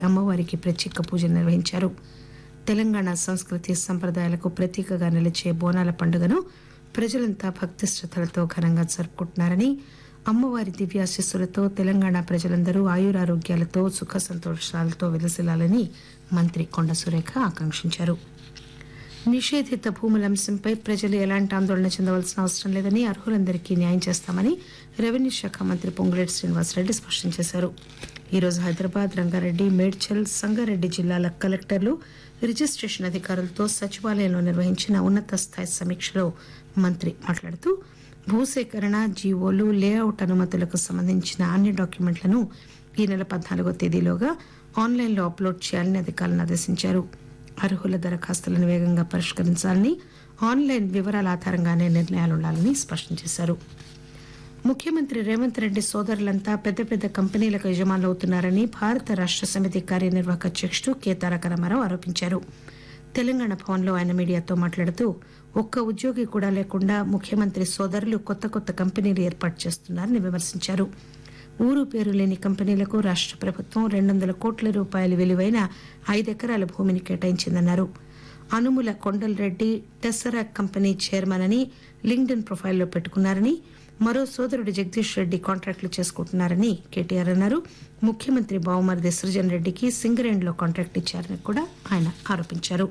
అమ్మవారికి ప్రత్యేక పూజలు నిర్వహించారు తెలంగాణ సంస్కృతి సంప్రదాయాలకు ప్రతీకగా నిలిచే బోనాల పండుగను ప్రజలంతా భక్తి శ్రద్దలతో ఘనంగా జరుపుకుంటున్నారని అమ్మవారి దివ్యాశీస్సులతో తెలంగాణ ప్రజలందరూ ఆయురారోగ్యాలతో సుఖ సంతోషాలతో వెలసిల్లాలని మంత్రి కొండ సురేఖ ఆకాంక్షించారు నిషేధిత భూముల అంశంపై ప్రజలు ఎలాంటి ఆందోళన చెందవలసిన అవసరం లేదని అర్హులందరికీ న్యాయం చేస్తామని రెవెన్యూ శాఖ మంత్రి పొంగులేటి శ్రీనివాసరెడ్డి స్పష్టం చేశారు ఈరోజు హైదరాబాద్ రంగారెడ్డి మేడ్చల్ సంగారెడ్డి జిల్లాల కలెక్టర్లు రిజిస్ట్రేషన్ అధికారులతో సచివాలయంలో నిర్వహించిన ఉన్నత స్థాయి సమీక్షలో మంత్రి మాట్లాడుతూ భూసేకరణ జీవోలు లేఅవుట్ అనుమతులకు సంబంధించిన అన్ని డాక్యుమెంట్లను ఈ నెల పద్నాలుగో తేదీలోగా ఆన్లైన్లో అప్లోడ్ చేయాలని అధికారులను ఆదేశించారు అర్హుల దరఖాస్తులను వేగంగా పరిష్కరించాలని ఆన్లైన్ వివరాల ఆధారంగానే నిర్ణయాలు ఉండాలని స్పష్టం చేశారు ముఖ్యమంత్రి రేవంత్ రెడ్డి సోదరులంతా పెద్ద పెద్ద కంపెనీలకు యజమానులవుతున్నారని భారత రాష్ట సమితి కార్యనిర్వాహక అధ్యక్షుడు కె తారక రామారావు ఆరోపించారు తెలంగాణ భవన్లో ఆయన మీడియాతో మాట్లాడుతూ ఒక్క ఉద్యోగి కూడా లేకుండా ముఖ్యమంత్రి సోదరులు కొత్త కొత్త కంపెనీలు ఏర్పాటు చేస్తున్నారని విమర్శించారు ఊరు పేరు లేని కంపెనీలకు రాష్ట ప్రభుత్వం రెండు వందల కోట్ల రూపాయల విలువైన ఐదెకరాల భూమిని కేటాయించిందన్నారు అనుముల కొండలరెడ్డి టెసరాక్ కంపెనీ చైర్మన్ అని లింక్డ్ఇన్ ప్రొఫైల్లో పెట్టుకున్నారని మరో సోదరుడు జగదీష్ రెడ్డి కాంట్రాక్టులు చేసుకుంటున్నారని కేటీఆర్ అన్నారు ముఖ్యమంత్రి బావమరిది సృజన్ రెడ్డికి సింగరేణిలో కాంట్రాక్ట్ ఇచ్చారని కూడా ఆయన ఆరోపించారు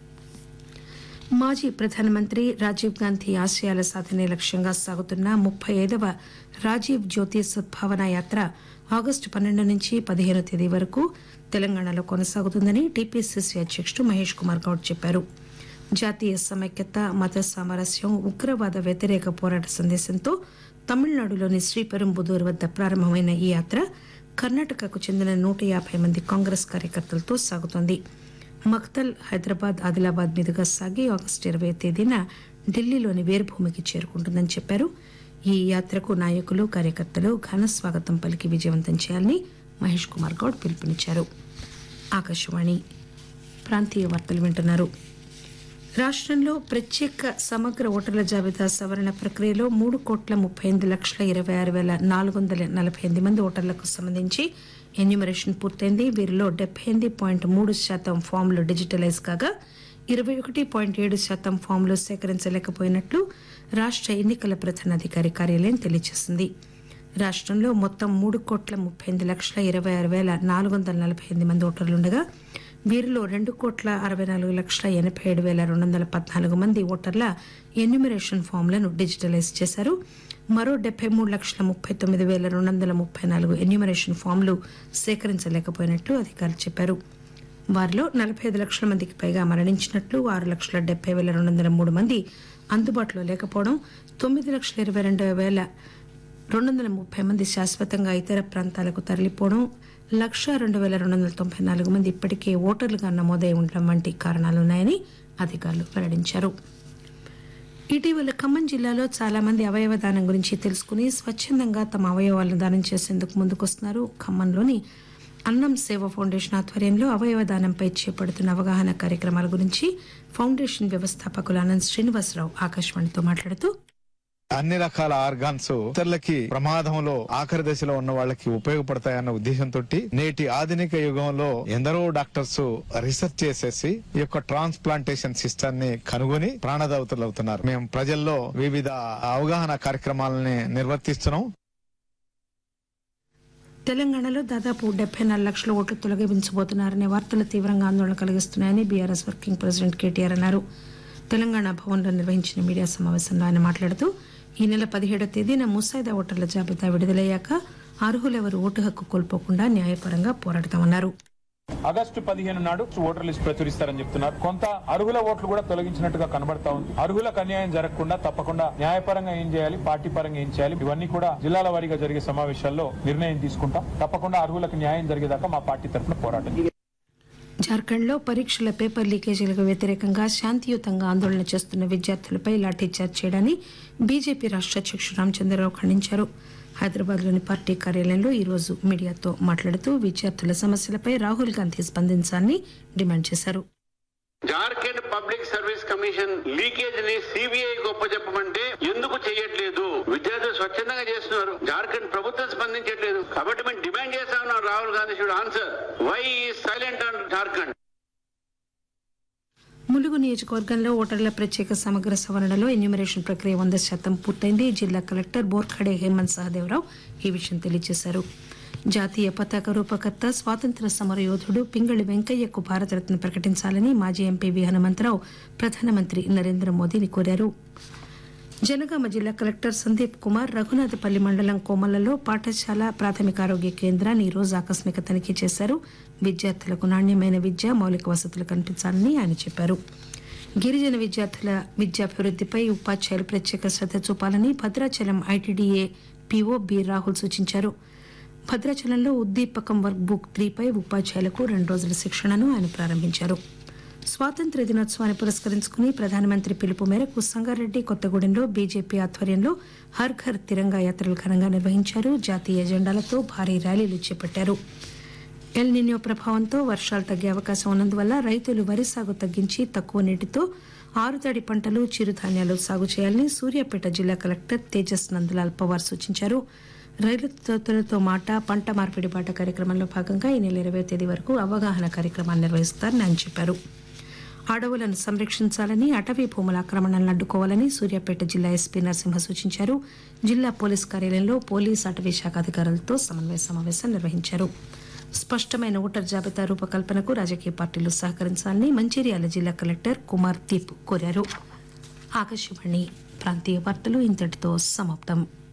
మాజీ ప్రధానమంత్రి రాజీవ్ గాంధీ ఆశయాల సాధనే లక్ష్యంగా సాగుతున్న ముప్పై ఐదవ రాజీవ్ జ్యోతి సద్భావన యాత్ర ఆగస్టు పన్నెండు నుంచి పదిహేను తేదీ వరకు తెలంగాణలో కొనసాగుతుందని టీపీసీసీ అధ్యక్షుడు మహేష్ కుమార్ గౌడ్ చెప్పారు జాతీయ సమైక్యత మత సామరస్యం ఉగ్రవాద వ్యతిరేక పోరాట సందేశంతో తమిళనాడులోని శ్రీపెరుంబుదూర్ వద్ద ప్రారంభమైన ఈ యాత్ర కర్ణాటకకు చెందిన నూట యాభై మంది కాంగ్రెస్ కార్యకర్తలతో సాగుతోంది మక్తల్ హైదరాబాద్ ఆదిలాబాద్ మీదుగా సాగి ఆగస్టు ఇరవై తేదీన ఢిల్లీలోని వీరభూమికి చేరుకుంటుందని చెప్పారు ఈ యాత్రకు నాయకులు కార్యకర్తలు ఘన స్వాగతం పలికి విజయవంతం చేయాలని మహేష్ కుమార్ గౌడ్ పిలుపునిచ్చారు ఆకాశవాణి ప్రాంతీయ వార్తలు వింటున్నారు రాష్ట్రంలో ప్రత్యేక సమగ్ర ఓటర్ల జాబితా సవరణ ప్రక్రియలో మూడు కోట్ల ముప్పై ఎనిమిది లక్షల ఇరవై ఆరు వేల నాలుగు వందల నలభై ఎనిమిది మంది ఓటర్లకు సంబంధించి ఎన్యూమరేషన్ పూర్తయింది వీరిలో డెబ్బై ఎనిమిది పాయింట్ మూడు శాతం ఫామ్లు డిజిటలైజ్ కాగా ఇరవై ఒకటి పాయింట్ ఏడు శాతం ఫామ్లు సేకరించలేకపోయినట్లు రాష్ట్ర ఎన్నికల ప్రధానాధికారి కార్యాలయం తెలియజేసింది రాష్ట్రంలో మొత్తం మూడు కోట్ల ముప్పై ఎనిమిది లక్షల ఇరవై ఆరు వేల నాలుగు వందల నలభై ఎనిమిది మంది ఓటర్లుండగా వీరిలో రెండు కోట్ల అరవై నాలుగు లక్షల ఎనభై ఏడు వేల రెండు వందల పద్నాలుగు మంది ఓటర్ల ఎన్యూమరేషన్ ఫామ్లను డిజిటలైజ్ చేశారు మరో డెబ్బై మూడు లక్షల ముప్పై తొమ్మిది వేల రెండు వందల ముప్పై నాలుగు ఎన్యూమరేషన్ ఫామ్లు సేకరించలేకపోయినట్లు అధికారులు చెప్పారు వారిలో నలభై ఐదు లక్షల మందికి పైగా మరణించినట్లు ఆరు లక్షల డెబ్బై వేల రెండు వందల మూడు మంది అందుబాటులో లేకపోవడం తొమ్మిది లక్షల ఇరవై రెండు వేల రెండు వందల ముప్పై మంది శాశ్వతంగా ఇతర ప్రాంతాలకు తరలిపోవడం లక్ష రెండు వేల రెండు వందల తొంభై నాలుగు మంది ఇప్పటికే ఓటర్లుగా నమోదై ఉండడం వంటి కారణాలున్నాయని అధికారులు వెల్లడించారు ఇటీవల ఖమ్మం జిల్లాలో చాలా మంది అవయవ దానం గురించి తెలుసుకుని స్వచ్ఛందంగా తమ అవయవాలను దానం చేసేందుకు ముందుకొస్తున్నారు ఖమ్మంలోని అన్నం సేవ ఫౌండేషన్ ఆధ్వర్యంలో అవయవ దానంపై చేపడుతున్న అవగాహన కార్యక్రమాల గురించి ఫౌండేషన్ వ్యవస్థాపకులు అనంత్ శ్రీనివాసరావు ఆకాశవాణితో మాట్లాడుతూ అన్ని రకాల ఆర్గాన్స్ ఇతరులకి ప్రమాదంలో ఆఖరి దశలో ఉన్న వాళ్ళకి ఉపయోగపడతాయన్న ఉద్దేశంతో నేటి ఆధునిక యుగంలో ఎందరో డాక్టర్స్ రీసెర్చ్ చేసేసి ఈ యొక్క ట్రాన్స్ప్లాంటేషన్ సిస్టమ్ ని కనుగొని ప్రాణదాతలు అవుతున్నారు మేము ప్రజల్లో వివిధ అవగాహన కార్యక్రమాలని నిర్వర్తిస్తున్నాం తెలంగాణలో దాదాపు డెబ్బై నాలుగు లక్షల ఓట్లు తొలగించబోతున్నారనే వార్తలు తీవ్రంగా ఆందోళన కలిగిస్తున్నాయని బీఆర్ఎస్ వర్కింగ్ ప్రెసిడెంట్ కేటీఆర్ అన్నారు తెలంగాణ భవన్లో నిర్వహించిన మీడియా సమావేశంలో ఆయన మాట్లాడుతూ ఈ నెల పదిహేడో తేదీన ముసాయిదా ఓటర్ల జాబితా విడుదలయ్యాక అర్హులెవరు ఓటు హక్కు కోల్పోకుండా న్యాయపరంగా పోరాడతామన్నారు ఆగస్టు పదిహేను నాడు ఓటర్ లిస్ట్ ప్రచురిస్తారని చెప్తున్నారు కొంత అర్హుల ఓట్లు కూడా తొలగించినట్టుగా కనబడతా ఉంది అర్హులకు అన్యాయం జరగకుండా తప్పకుండా న్యాయపరంగా ఏం చేయాలి పార్టీ పరంగా ఏం చేయాలి ఇవన్నీ కూడా జిల్లాల వారీగా జరిగే సమావేశాల్లో నిర్ణయం తీసుకుంటాం తప్పకుండా అర్హులకు న్యాయం జరిగేదాకా మా పార్టీ తరఫున పోరాటం చేస్తాం. జార్ఖండ్లో పరీక్షల పేపర్ లీకేజీలకు వ్యతిరేకంగా శాంతియుతంగా ఆందోళన చేస్తున్న విద్యార్థులపై లాఠీచార్జ్ చేయడాన్ని బీజేపీ రాష్ట్ర అధ్యక్షుడు రామచంద్రరావు ఖండించారు హైదరాబాద్లోని పార్టీ కార్యాలయంలో ఈ రోజు మీడియాతో మాట్లాడుతూ విద్యార్థుల సమస్యలపై రాహుల్ గాంధీ స్పందించాలని డిమాండ్ చేశారు Jharkhand public service service commission leakage ని సిబిఐ గొప్ప చెప్పమంటే ఎందుకు చేయట్లేదు విద్యార్థులు స్వచ్ఛందంగా చేస్తున్నారు జార్ఖండ్ ప్రభుత్వం స్పందించట్లేదు కాబట్టి మేము డిమాండ్ చేస్తా ఉన్నాం Rahul Gandhi should answer why silent on Jharkhand Mulugu నియోజకవర్గంలో ఓటర్ల ప్రత్యేక సమగ్ర సవరణలో ఎన్యూమరేషన్ ప్రక్రియ వంద శాతం పూర్తయింది జిల్లా కలెక్టర్ బోర్ఖడే హేమంత్ సహదేవరావు ఈ విషయం తెలియజేశారు జాతీయ పతాక రూపకర్త స్వాతంత్ర సమర యోధుడు పింగళి వెంకయ్యకు భారతరత్న ప్రకటించాలని మాజీ ఎంపీ వి హనుమంతరావు ప్రధానమంత్రి నరేంద్ర మోదీని కోరారు జనగామ జిల్లా కలెక్టర్ సందీప్ కుమార్ రఘునాథపల్లి మండలం కోమలలో పాఠశాల ప్రాథమిక ఆరోగ్య కేంద్రాన్ని ఈ రోజు ఆకస్మిక తనిఖీ చేశారు విద్యార్థులకు నాణ్యమైన విద్య మౌలిక వసతులు కల్పించాలని ఆయన చెప్పారు గిరిజన విద్యార్థుల విద్యాభివృద్ధిపై ఉపాధ్యాయులు ప్రత్యేక శ్రద్ధ చూపాలని Bhadrachalam ITDA PO B Rahul సూచించారు భద్రాచలంలో ఉద్దీపకం వర్క్ బుక్ త్రీపై ఉపాధ్యాయులకు రెండు రోజుల శిక్షణను ఆయన ప్రారంభించారు స్వాతంత్ర దినోత్సవాన్ని పురస్కరించుకుని ప్రధానమంత్రి పిలుపు మేరకు సంగారెడ్డి కొత్తగూడెంలో బీజేపీ ఆధ్వర్యంలో హర్ ఘర్ తిరంగా యాత్రలు ఘనంగా నిర్వహించారు జాతీయ జెండాలతో భారీ ర్యాలీలు చేపట్టారు ఎల్ నిన్యో ప్రభావంతో వర్షాలు తగ్గే అవకాశం ఉన్నందువల్ల రైతులు వరి సాగు తగ్గించి తక్కువ నీటితో ఆరుతడి పంటలు చిరుధాన్యాలు సాగు చేయాలని సూర్యాపేట జిల్లా కలెక్టర్ తేజస్ నందలాల్ పవార్ సూచించారు రైతులతో మాట పంట మార్పిడి బాట కార్యక్రమంలో భాగంగా ఈ నెల ఇరవై తేదీ వరకు అవగాహన కార్యక్రమాన్ని నిర్వహిస్తారని ఆయన చెప్పారు అడవులను సంరక్షించాలని అటవీ భూముల ఆక్రమణలను అడ్డుకోవాలని సూర్యాపేట జిల్లా ఎస్పీ నరసింహ సూచించారు జిల్లా పోలీస్ కార్యాలయంలో పోలీస్ అటవీ శాఖ అధికారులతో సమన్వయ సమావేశం నిర్వహించారు స్పష్టమైన ఓటర్ జాబితా రూపకల్పనకు రాజకీయ పార్టీలు సహకరించాలని మంచిర్యాల జిల్లా కలెక్టర్ కుమార్ దీప్ కోరారు ఆకాశవాణి ప్రాంతీయ వార్తలు ఇంతటితో సమాప్తం